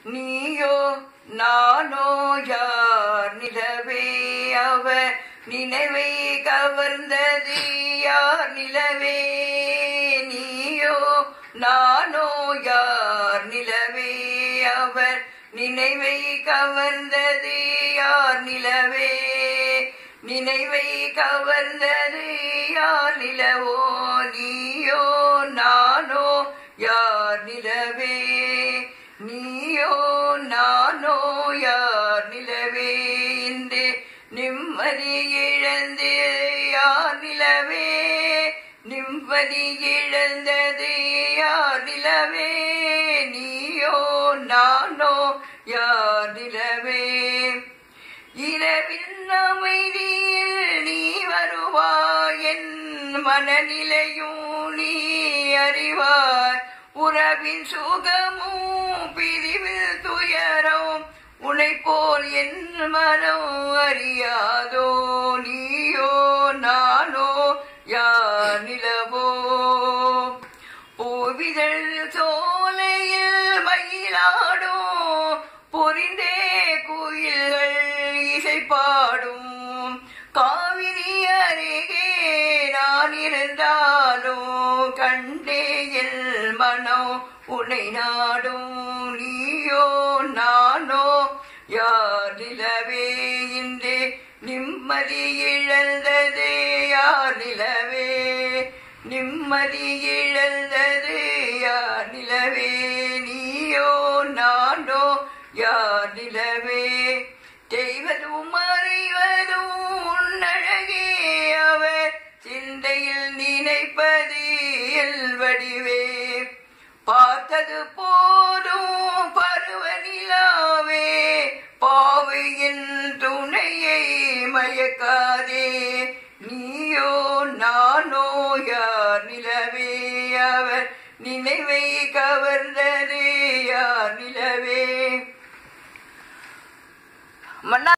நீயோ நானோ யார் நிலவே அவர் நினைவை கவர்ந்தது யார் நிலவே நீயோ நானோ யார் நிலவே அவர் நினைவை கவர்ந்தது யார் நிலவே நினைவை கவர்ந்தது யார் நிலவோ நீயோ நானோ யார் நிலவே நீயோ நானோ யார் நிலவே இன்று நிம்மதி இழந்து யார் நிலவே நிம்மதி இழந்தது யார் நிலவே நீயோ நானோ யார் நிலவே இரவின் அமைதியில் நீ வருவாய் என் மனநிலையும் நீ அறிவாய் உறவின் சுகமும் பிரிவில் துயரும் உனை போல் என் மனம் அறியாதோ நீயோ நானோ யார் நிலவோ பூவிதழ் சோலையில் மயிலாடும் பொறிந்தே குயில்கள் இசை பாடும் காவிரி அருகே நான் இருந்தாலும் கண்டே என் மனம் உன்னை நாடும் நீயோ நானோ யார் நிலவே இன்று நிம்மதி இழந்தது யார் நிலவே நிம்மதி இழந்தது யார் நிலவே நீயோ நானோ யார் நிலவே செய்வதும் மறைவதும் உன்னழகே அவர் சிந்தையில் நினைப்பது எல் வடிவே பார்த்தது போதும் பருவநிலாவே பாவையின் துணையை மயக்காதே நீயோ நானோ யார் நிலவே அவர் நினைவை கவர்ந்தது யார் நிலவே மன்னா